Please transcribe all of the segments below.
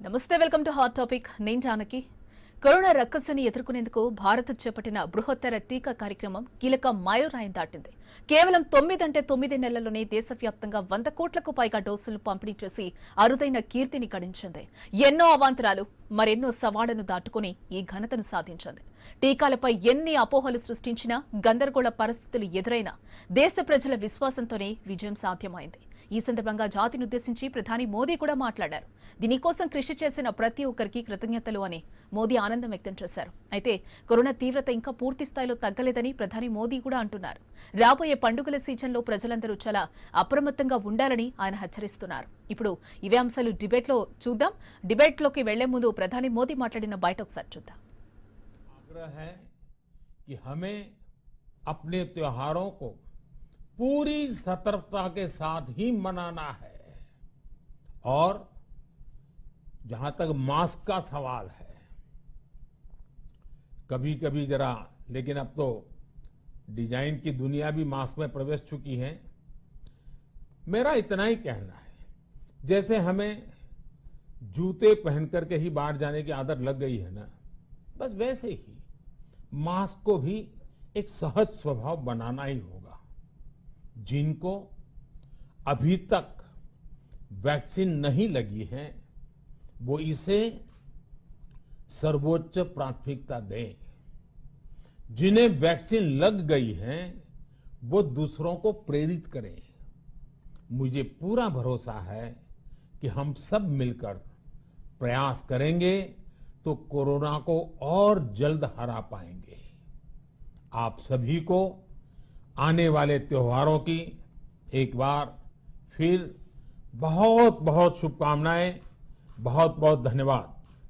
నమస్తే welcome to hot topic నేను Janaki corona రక్కసని ఎదుర్కొనేందుకు భారత్ చేపట్టిన బృహత్తర టీకా కార్యక్రమం కీలక మైలురాయిని దాటింది కేవలం తొమ్మిదంటే తొమ్మిది నెలల్లోనే దేశవ్యాప్తంగా వంద కోట్లకు పైగా డోసులను పంపిణీ చేసి అరుదైన కీర్తిని గడించింది ఎన్నో అవాంతరాలు మరెన్నో సవాళ్లను దాటుకుని ఈ ఘనతను సాధించింది టీకాలపై ఎన్ని అపోహలు సృష్టించినా గందరగోళ పరిస్థితులు ఎదురైనా దేశ ప్రజల విశ్వాసంతోనే విజయం సాధ్యమైంది ఈ సందర్భంగా జాతిని ఉద్దేశించి ప్రధాని మోదీ కూడా మాట్లాడారు దీనికోసం కృషి చేసిన ప్రతి ఒక్కరికి కృతజ్ఞతలు అని మోదీ ఆనందం వ్యక్తం చేశారు అయితే కరోనా తీవ్రత ఇంకా పూర్తి స్థాయిలో తగ్గలేదని ప్రధాని మోదీ కూడా అంటున్నారు రాబోయే పండుగల సీజన్లో ప్రజలందరూ చాలా అప్రమత్తంగా ఉండాలని ఆయన హెచ్చరిస్తున్నారు ఇప్పుడు ఇవే అంశాలు డిబేట్లో చూద్దాం డిబేట్లోకి వెళ్లే ముందు ప్రధాని మోదీ మాట్లాడిన బయట ఒకసారి చూద్దాం आग्रह है कि हमें अपने त्योहारों को पूरी सतर्कता के साथ ही मनाना है और जहां तक मास्क का सवाल है कभी कभी जरा लेकिन अब तो डिजाइन की दुनिया भी मास्क में प्रवेश चुकी है मेरा इतना ही कहना है जैसे हमें जूते पहन करके ही बाहर जाने की आदत लग गई है ना बस वैसे ही मास्क को भी एक सहज स्वभाव बनाना ही होगा जिनको अभी तक वैक्सीन नहीं लगी है वो इसे सर्वोच्च प्राथमिकता दें जिन्हें वैक्सीन लग गई है वो दूसरों को प्रेरित करें मुझे पूरा भरोसा है कि हम सब मिलकर प्रयास करेंगे तो कोरोना को और जल्द हरा पाएंगे आप सभी को आने वाले त्योहारों की एक बार फिर बहुत बहुत शुभकामनाएं बहुत बहुत धन्यवाद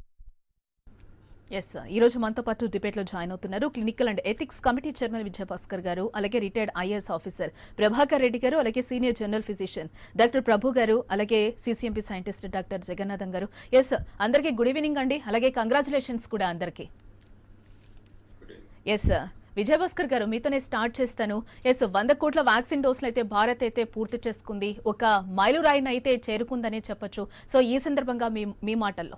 ఎస్ ఈ రోజు మనతో పాటు డిబేట్ లో జాయిన్ అవుతున్నారు clinical and ethics committee chairman Vijayabhaskar గారు అలాగే retired IAS officer Prabhakar Reddy గారు అలాగే senior general physician doctor Prabhu గారు అలాగే సీసీఎంపీ సైంటిస్ట్ డాక్టర్ జగన్నాథం గారు ఎస్ అందరికీ గుడ్ ఈవినింగ్ అండి అలాగే కంగ్రాచులేషన్స్ కూడా అందరికీ ఎస్ విజయభాస్కర్ గారు మీతోనే స్టార్ట్ చేస్తాను ఎస్ వంద కోట్ల వ్యాక్సిన్ డోసులు అయితే భారత్ అయితే పూర్తి చేసుకుంది ఒక మైలురాయిని అయితే చేరుకుందనే చెప్పొచ్చు సో ఈ సందర్భంగా మీ మీ మాటల్లో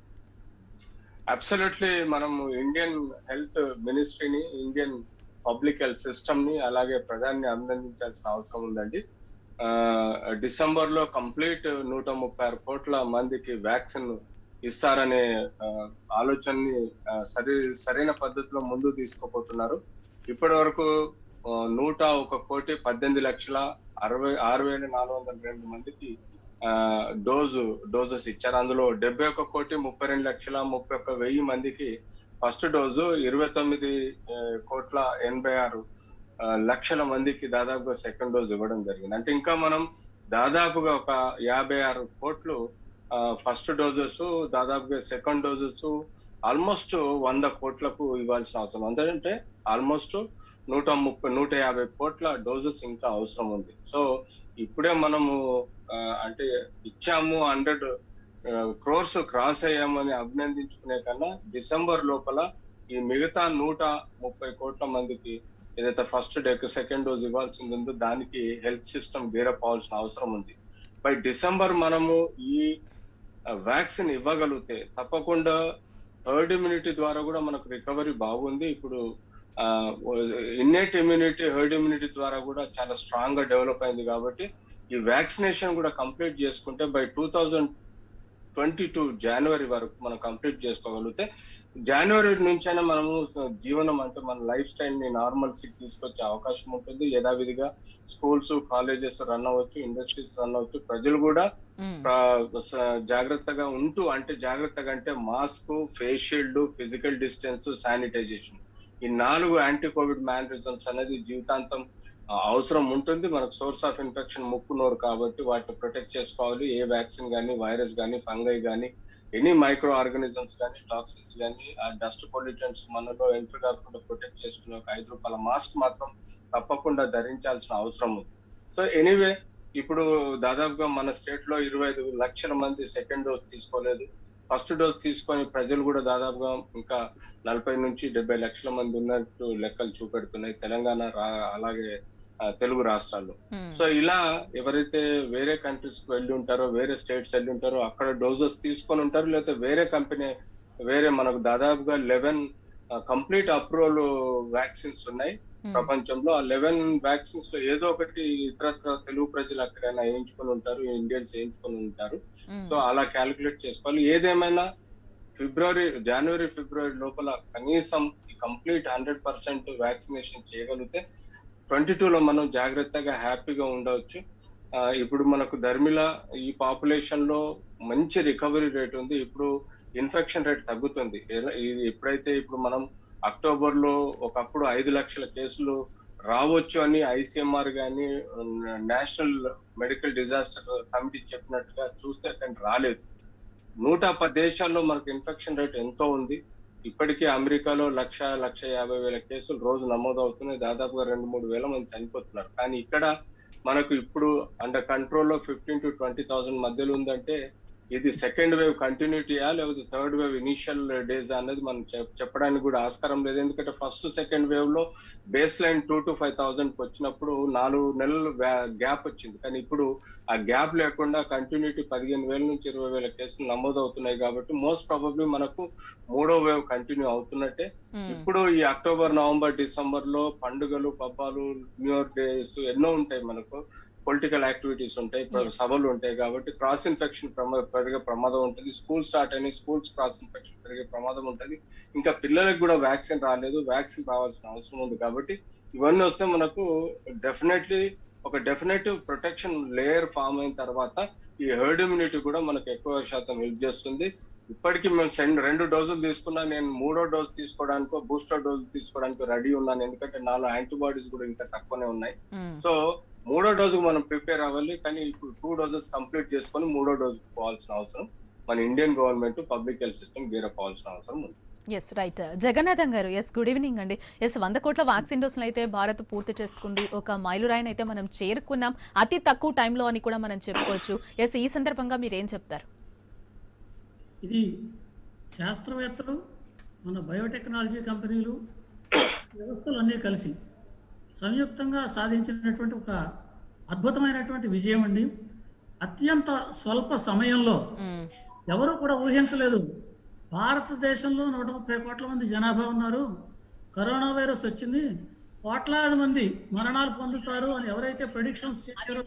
అబ్సల్యూట్లీ మనం ఇండియన్ హెల్త్ మినిస్ట్రీని ఇండియన్ పబ్లిక్ హెల్త్ సిస్టమ్ ని అలాగే ప్రజాన్ని అభినందించాల్సిన అవసరం ఉందండి ఆ, డిసెంబర్ లో కంప్లీట్ నూట ముప్పై ఆరు కోట్ల మందికి వ్యాక్సిన్ ఇస్తారనే ఆ, ఆలోచనని ఆ, సరి సరైన పద్ధతిలో ముందు తీసుకోబోతున్నారు ఇప్పటి వరకు ఆ, నూట ఒక కోటి పద్దెనిమిది లక్షల అరవై ఆరు వేల నాలుగు వందల రెండు మందికి ఆ, డోజు డోజెస్ ఇచ్చారు అందులో డెబ్బై ఒక్క కోటి ముప్పై రెండు లక్షల ముప్పై ఒక్క వెయ్యి మందికి ఫస్ట్ డోజు ఇరవై తొమ్మిది ఆ, కోట్ల ఎనభై ఆరు ఆ, లక్షల మందికి దాదాపుగా సెకండ్ డోజ్ ఇవ్వడం జరిగింది అంటే ఇంకా మనం దాదాపుగా ఒక యాభై ఆరు కోట్లు ఫస్ట్ డోజెస్ దాదాపుగా సెకండ్ డోజెస్ ఆల్మోస్ట్ వంద కోట్లకు ఇవ్వాల్సిన అవసరం ఉంది. అంటే ఆల్మోస్ట్ నూట ముప్పై నూట యాభై కోట్ల డోజెస్ ఇంకా అవసరం ఉంది సో ఇప్పుడే మనము ఆ, అంటే ఇచ్చాము హండ్రెడ్ క్రోర్స్ క్రాస్ అయ్యామని అభినందించుకునే కన్నా డిసెంబర్ లోపల ఈ మిగతా నూట ముప్పై కోట్ల మందికి ఏదైతే ఫస్ట్ డేకి సెకండ్ డోస్ ఇవ్వాల్సింది ఉందో దానికి హెల్త్ సిస్టమ్ గేరప్ అవ్వాల్సిన అవసరం ఉంది బై డిసెంబర్ మనము ఈ వ్యాక్సిన్ ఇవ్వగలిగితే తప్పకుండా హర్డ్ ఇమ్యూనిటీ ద్వారా కూడా మనకు రికవరీ బాగుంది ఇప్పుడు ఇన్నేట్ ఇమ్యూనిటీ హర్డ్ ఇమ్యూనిటీ ద్వారా కూడా చాలా స్ట్రాంగ్ గా డెవలప్ అయింది కాబట్టి ఈ వ్యాక్సినేషన్ కూడా కంప్లీట్ చేసుకుంటే by two thousand twenty two జనవరి వరకు మనం కంప్లీట్ చేసుకోగలిగితే జనవరి నుంచైనా మనము స- జీవనం అంటే మన లైఫ్ స్టైల్ ని నార్మల్ కి తీసుకొచ్చే అవకాశం ఉంటుంది యథావిధిగా స్కూల్స్ కాలేజెస్ రన్ అవ్వచ్చు ఇండస్ట్రీస్ రన్ అవ్వచ్చు ప్రజలు కూడా మ్మ్. ప్ర- స- జాగ్రత్తగా ఉంటూ అంటే జాగ్రత్తగా అంటే mask face shield physical distance sanitization ఈ నాలుగు యాంటీ కోవిడ్ మేనరిజమ్స్ అనేది జీవితాంతం ఆ, అవసరం ఉంటుంది మనకు సోర్స్ ఆఫ్ ఇన్ఫెక్షన్ ముక్కు నోరు కాబట్టి వాటిని ప్రొటెక్ట్ చేసుకోవాలి ఏ వ్యాక్సిన్ కానీ వైరస్ కానీ ఫంగై కానీ ఎనీ మైక్రో ఆర్గానిజమ్స్ కానీ టాక్సిన్స్ కానీ ఆ డస్ట్ పొల్యూటెంట్స్ మనలో ఎంటర్ కాకుండా ప్రొటెక్ట్ చేసుకునే ఒక ఐదు రూపాయల మాస్క్ మాత్రం తప్పకుండా ధరించాల్సిన అవసరం ఉంది సో ఎనీవే ఇప్పుడు దాదాపుగా మన స్టేట్ లో ఇరవై ఐదు లక్షల మంది సెకండ్ డోస్ తీసుకోలేదు ఫస్ట్ డోస్ తీసుకొని ప్రజలు కూడా దాదాపుగా ఇంకా నలభై నుంచి డెబ్బై లక్షల మంది ఉన్నట్టు లెక్కలు చూపెడుతున్నాయి తెలంగాణ రా- అలాగే ఆ, తెలుగు రాష్ట్రాల్లో ఉమ్, సో ఇలా ఎవరైతే వేరే కంట్రీస్ కి వెళ్ళి ఉంటారో వేరే స్టేట్స్ వెళ్ళి ఉంటారో అక్కడ డోసెస్ తీసుకొని ఉంటారు లేకపోతే వేరే కంపెనీ వేరే మనకు దాదాపుగా లెవెన్ కంప్లీట్ అప్రూవల్ వ్యాక్సిన్స్ ఉన్నాయి ఉమ్, ప్రపంచంలో ఆ లెవెన్ వ్యాక్సిన్స్ లో ఏదో ఒకటి ఇతరత్ర తెలుగు ప్రజలు అక్కడైనా వేయించుకొని ఉంటారు ఇండియన్స్ వేయించుకొని ఉంటారు ఉమ్, సో అలా క్యాలిక్యులేట్ చేసుకోవాలి ఏదేమైనా ఫిబ్రవరి జనవరి ఫిబ్రవరి లోపల కనీసం ఈ కంప్లీట్ హండ్రెడ్ పర్సెంట్ వ్యాక్సినేషన్ చేయగలిగితే ట్వంటీ లో మనం జాగ్రత్తగా హ్యాపీగా ఉండవచ్చు ఆ, ఇప్పుడు మనకు ధర్మిల ఈ పాపులేషన్ లో మంచి రికవరీ రేట్ ఉంది ఇప్పుడు ఇన్ఫెక్షన్ రేట్ తగ్గుతుంది ఎలా- ఇది ఎప్పుడైతే ఇప్పుడు మనం అక్టోబర్ లో ఒకప్పుడు ఐదు లక్షల కేసులు రావచ్చు అని ఐసీఎంఆర్ గాని నేషనల్ మెడికల్ డిజాస్టర్ కమిటీ చెప్పినట్టుగా చూస్తే కానీ రాలేదు నూట పది దేశాల్లో మనకు ఇన్ఫెక్షన్ రేట్ ఎంతో ఉంది ఇప్పటికీ అమెరికాలో లక్ష లక్ష యాభై వేల కేసులు రోజు నమోదవుతున్నాయి దాదాపుగా రెండు మూడు వేల మంది చనిపోతున్నారు కానీ ఇక్కడ మనకు ఇప్పుడు అండర్ కంట్రోల్లో ఫిఫ్టీన్ టు ట్వంటీ థౌసండ్ మధ్యలో ఉందంటే ఇది సెకండ్ వేవ్ కంటిన్యూటీయా లేకపోతే థర్డ్ వేవ్ ఇనిషియల్ డేస్ అనేది మనం చెప్- చెప్పడానికి కూడా ఆస్కారం లేదు ఎందుకంటే ఫస్ట్ సెకండ్ వేవ్ లో baseline two to five thousand వచ్చినప్పుడు నాలుగు నెలలు గ్యాప్ వచ్చింది కానీ ఇప్పుడు ఆ గ్యాప్ లేకుండా కంటిన్యూటీ పదిహేను వేల నుంచి ఇరవై వేల కేసులు నమోదవుతున్నాయి కాబట్టి మోస్ట్ ప్రాబబ్లీ మనకు మూడో వేవ్ కంటిన్యూ అవుతున్నట్టే ఉమ్, ఇప్పుడు ఈ అక్టోబర్ నవంబర్ డిసెంబర్ లో పండుగలు పబ్బాలు న్యూ ఇయర్ డేస్ ఎన్నో ఉంటాయి మనకు పొలిటికల్ యాక్టివిటీస్ ఉంటాయి ప్ర- Yes. సభలు ఉంటాయి కాబట్టి క్రాస్ ఇన్ఫెక్షన్ పెరిగే ప్రమాదం ఉంటుంది స్కూల్ స్టార్ట్ అయినాయి స్కూల్స్ క్రాస్ ఇన్ఫెక్షన్ పెరిగే ప్రమాదం ఉంటుంది ఇంకా పిల్లలకు కూడా వ్యాక్సిన్ రాలేదు వ్యాక్సిన్ రావాల్సిన అవసరం ఉంది కాబట్టి ఇవన్నీ వస్తే మనకు డెఫినెట్లీ ఒక డెఫినెటివ్ ప్రొటెక్షన్ లేయర్ ఫామ్ అయిన తర్వాత ఈ హెర్డ్ ఇమ్యూనిటీ కూడా మనకు ఎక్కువ శాతం హెల్ప్ చేస్తుంది ఇప్పటికీ మేము సెండ్ రెండు డోసులు తీసుకున్నా నేను మూడో డోస్ తీసుకోవడానికో బూస్టర్ డోస్ తీసుకోవడానికి రెడీ ఉన్నాను ఎందుకంటే నాలో యాంటీబాడీస్ కూడా ఇంకా తక్కువనే ఉన్నాయి ఉమ్, సో మూడో డోసుకు మనం ప్రిపేర్ అవ్వాలి కానీ ఇప్పుడు టూ డోసెస్ కంప్లీట్ చేసుకొని మూడో డోస్ పోవాల్సిన అవసరం మన Indian government public health system gear up అవ్వాల్సిన అవసరం ఉంది ఎస్ రైట్ జగన్నాథం గారు ఎస్ గుడ్ ఈవినింగ్ అండి ఎస్ వంద కోట్ల వ్యాక్సిన్ డోసులు అయితే భారత్ పూర్తి చేసుకుంది ఒక మైలురాయిని అయితే మనం చేరుకున్నాం అతి తక్కువ టైంలో అని కూడా మనం చెప్పుకోవచ్చు ఎస్ ఈ సందర్భంగా మీరు ఏం చెప్తారు ఇది శాస్త్రవేత్తలు మన బయోటెక్నాలజీ కంపెనీలు వ్యవస్థలు అన్నీ కలిసి సంయుక్తంగా సాధించినటువంటి ఒక అద్భుతమైనటువంటి విజయం అండి అత్యంత స్వల్ప సమయంలో మ్మ్. ఎవరు కూడా ఊహించలేదు భారతదేశంలో నూట ముప్పై కోట్ల మంది జనాభా ఉన్నారు కరోనా వైరస్ వచ్చింది కోట్లాది మంది మరణాలు పొందుతారు అని ఎవరైతే ప్రెడిక్షన్స్ చేశారో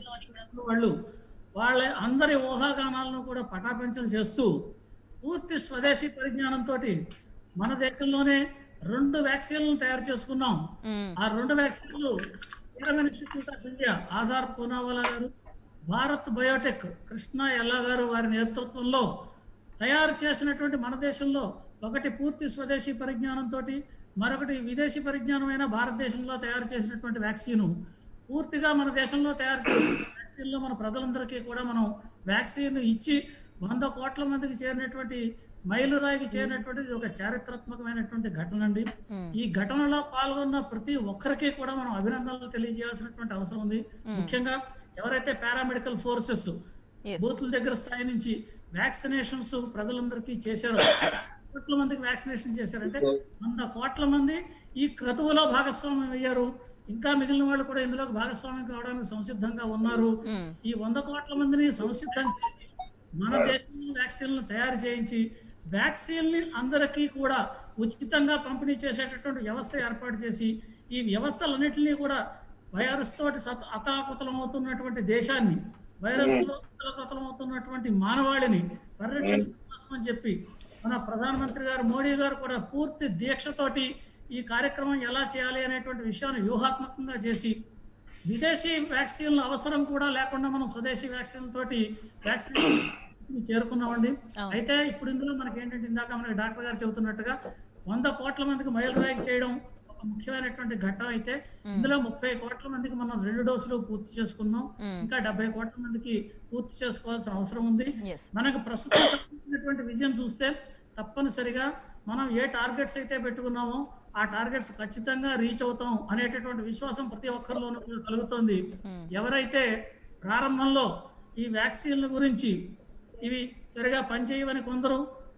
వాళ్ళు వాళ్ళ అందరి ఊహాగానాలను కూడా పటాపంచలు చేస్తూ పూర్తి స్వదేశీ పరిజ్ఞానంతో మన దేశంలోనే రెండు వ్యాక్సిన్లను తయారు చేసుకున్నాం మ్మ్. ఆ రెండు వ్యాక్సిన్లు serum institute of India Adar Poonawalla గారు భారత్ బయోటెక్ కృష్ణ ఎల్లా గారు వారి నేతృత్వంలో తయారు చేసినటువంటి మన దేశంలో ఒకటి పూర్తి స్వదేశీ పరిజ్ఞానంతో మరొకటి విదేశీ పరిజ్ఞానమైన భారతదేశంలో తయారు చేసినటువంటి వ్యాక్సిన్ పూర్తిగా మన దేశంలో తయారు చేసిన వ్యాక్సిన్లో మన ప్రజలందరికీ కూడా మనం వ్యాక్సిన్ ఇచ్చి వంద కోట్ల మందికి చేరినటువంటి మైలురాయికి చేరినటువంటి ఇది ఒక చారిత్రాత్మకమైనటువంటి ఘటన అండి మ్మ్. ఈ ఘటనలో పాల్గొన్న ప్రతి ఒక్కరికి కూడా మనం అభినందనలు తెలియజేయాల్సినటువంటి అవసరం ఉంది ముఖ్యంగా ఎవరైతే పారామెడికల్ ఫోర్సెస్ Yes. బూత్ల దగ్గర స్థాయి నుంచి వ్యాక్సినేషన్స్ ప్రజలందరికీ చేశారు కోట్ల మందికి వ్యాక్సినేషన్ చేశారంటే వంద కోట్ల మంది ఈ క్రతువులో భాగస్వామ్యం అయ్యారు ఇంకా మిగిలిన వాళ్ళు కూడా ఇందులో భాగస్వామ్యం కావడానికి సంసిద్ధంగా ఉన్నారు మ్మ్. ఈ వంద కోట్ల మందిని సంసిద్ధం చేసి మన దేశంలో వ్యాక్సిన్లు తయారు చేయించి వ్యాక్సిన్ని అందరికీ కూడా ఉచితంగా పంపిణీ చేసేటటువంటి వ్యవస్థ ఏర్పాటు చేసి ఈ వ్యవస్థలన్నింటినీ కూడా వైరస్ తోటి సత అతాకుతలం అవుతున్నటువంటి దేశాన్ని వైరస్ లో అతలాకుతలం అవుతున్నటువంటి మానవాళిని పరిరక్షించడం కోసం అని చెప్పి మన ప్రధానమంత్రి గారు మోడీ గారు కూడా పూర్తి దీక్షతోటి ఈ కార్యక్రమం ఎలా చేయాలి అనేటువంటి విషయాన్ని వ్యూహాత్మకంగా చేసి విదేశీ వ్యాక్సిన్ల అవసరం కూడా లేకుండా మనం స్వదేశీ వ్యాక్సిన్ తోటి వ్యాక్సినేషన్ చేరుకున్నామండి అవును. అయితే ఇప్పుడు ఇందులో మనకి ఏంటంటే ఇందాక మనకి డాక్టర్ గారు చెబుతున్నట్టుగా వంద కోట్ల మందికి మైలురాయి చేయడం ఒక ముఖ్యమైనటువంటి ఘట్టం అయితే ఇందులో ముప్పై కోట్ల మందికి మనం రెండు డోసులు పూర్తి చేసుకున్నాం మ్మ్. ఇంకా డెబ్బై కోట్ల మందికి పూర్తి చేసుకోవాల్సిన అవసరం ఉంది Yes. మనకు ప్రస్తుతం సాధించినటువంటి విజయం చూస్తే తప్పనిసరిగా మనం ఏ టార్గెట్స్ అయితే పెట్టుకున్నామో ఆ టార్గెట్స్ ఖచ్చితంగా రీచ్ అవుతాం అనేటటువంటి విశ్వాసం ప్రతి ఒక్కరిలోనూ కూడా కలుగుతోంది ఎవరైతే ప్రారంభంలో ఈ వ్యాక్సిన్ల గురించి ఇవి సరిగా పనిచేయవని కొందరు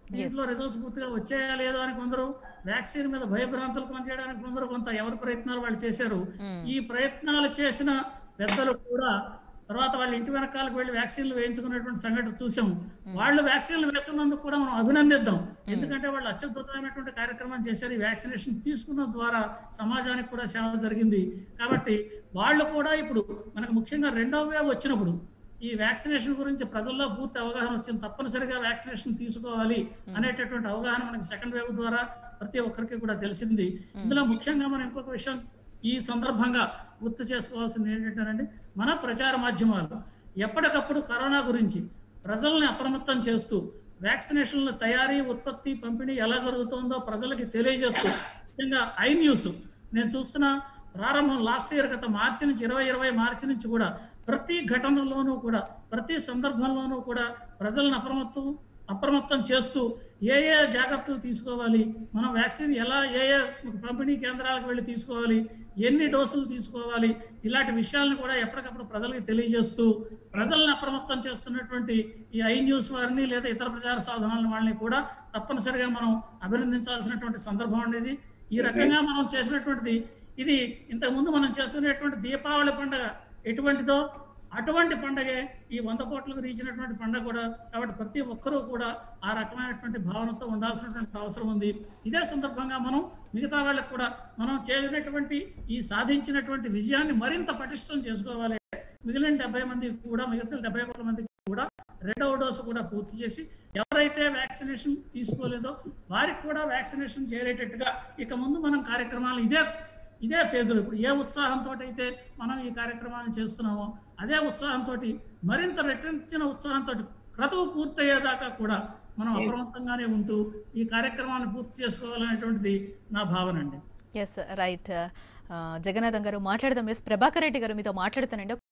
దీంట్లో రిజల్ట్స్ పూర్తిగా వచ్చాయా లేదా అని కొందరు వ్యాక్సిన్ మీద భయభ్రాంతులు పనిచేయడానికి కొందరు కొంత ఎవరి ప్రయత్నాలు వాళ్ళు చేశారు ఈ ప్రయత్నాలు చేసిన పెద్దలు కూడా తర్వాత వాళ్ళ ఇంటి వెనకాలకు వెళ్ళి వ్యాక్సిన్లు వేయించుకున్నటువంటి సంఘటన చూసాం వాళ్ళు వ్యాక్సిన్లు వేస్తున్నందుకు కూడా మనం అభినందిద్దాం ఎందుకంటే వాళ్ళు అత్యద్భుతమైనటువంటి కార్యక్రమం చేశారు ఈ వ్యాక్సినేషన్ తీసుకున్న ద్వారా సమాజానికి కూడా సేవ జరిగింది కాబట్టి వాళ్ళు కూడా ఇప్పుడు మనకు ముఖ్యంగా రెండవ వేవ్ వచ్చినప్పుడు ఈ వ్యాక్సినేషన్ గురించి ప్రజల్లో పూర్తి అవగాహన వచ్చింది తప్పనిసరిగా వ్యాక్సినేషన్ తీసుకోవాలి అనేటటువంటి అవగాహన మనకి సెకండ్ వేవ్ ద్వారా ప్రతి ఒక్కరికి కూడా తెలిసింది ఇందులో ముఖ్యంగా మనం ఇంకొక విషయం ఈ సందర్భంగా గుర్తు చేసుకోవాల్సింది ఏంటంటేనండి మన ప్రచార మాధ్యమాలు ఎప్పటికప్పుడు కరోనా గురించి ప్రజల్ని అప్రమత్తం చేస్తూ వ్యాక్సినేషన్ల తయారీ ఉత్పత్తి పంపిణీ ఎలా జరుగుతుందో ప్రజలకి తెలియజేస్తూ ముఖ్యంగా ఐ న్యూస్ నేను చూస్తున్న ప్రారంభం లాస్ట్ ఇయర్ గత మార్చి నుంచి ఇరవై ఇరవై మార్చి నుంచి కూడా ప్రతి ఘటనలోనూ కూడా ప్రతి సందర్భంలోనూ కూడా ప్రజలను అప్రమత్తం అప్రమత్తం చేస్తూ ఏ ఏ జాగ్రత్తలు తీసుకోవాలి మనం వ్యాక్సిన్ ఎలా ఏ ఏ పంపిణీ కేంద్రాలకు వెళ్ళి తీసుకోవాలి ఎన్ని డోసులు తీసుకోవాలి ఇలాంటి విషయాలను కూడా ఎప్పటికప్పుడు ప్రజలకు తెలియజేస్తూ ప్రజలను అప్రమత్తం చేస్తున్నటువంటి ఈ ఐ న్యూస్ వారిని లేదా ఇతర ప్రచార సాధనాల వాళ్ళని కూడా తప్పనిసరిగా మనం అభినందించాల్సినటువంటి సందర్భం అనేది ఈ రకంగా మనం చేసినటువంటిది ఇది ఇంతకుముందు మనం చేసుకునేటువంటి దీపావళి పండుగ ఎటువంటిదో అటువంటి పండగే ఈ వంద కోట్లకు రీచినటువంటి పండుగ కూడా కాబట్టి ప్రతి ఒక్కరూ కూడా ఆ రకమైనటువంటి భావనతో ఉండాల్సినటువంటి అవసరం ఉంది ఇదే సందర్భంగా మనం మిగతా వాళ్ళకి కూడా మనం చేసినటువంటి ఈ సాధించినటువంటి విజయాన్ని మరింత పటిష్టం చేసుకోవాలి మిగిలిన డెబ్బై మంది కూడా మిగతా డెబ్బై కోట్ల మందికి కూడా రెండవ డోసు కూడా పూర్తి చేసి ఎవరైతే వ్యాక్సినేషన్ తీసుకోలేదో వారికి కూడా వ్యాక్సినేషన్ చేరేటట్టుగా ఇక ముందు మనం కార్యక్రమాలు ఇదే ఇదే ఫేజ్లో ఇప్పుడు ఏ ఉత్సాహంతో అయితే మనం ఈ కార్యక్రమాన్ని చేస్తున్నామో అదే ఉత్సాహంతో మరింత రెట్టించిన ఉత్సాహంతో క్రతువు పూర్తయ్యేదాకా కూడా మనం అప్రమత్తంగానే ఉంటూ ఈ కార్యక్రమాన్ని పూర్తి చేసుకోవాలనేటువంటిది నా భావన అండి ఎస్ రైట్ జగన్నాథం గారు మాట్లాడదాం ఎస్ ప్రభాకర్ రెడ్డి గారు మీతో మాట్లాడుతానండి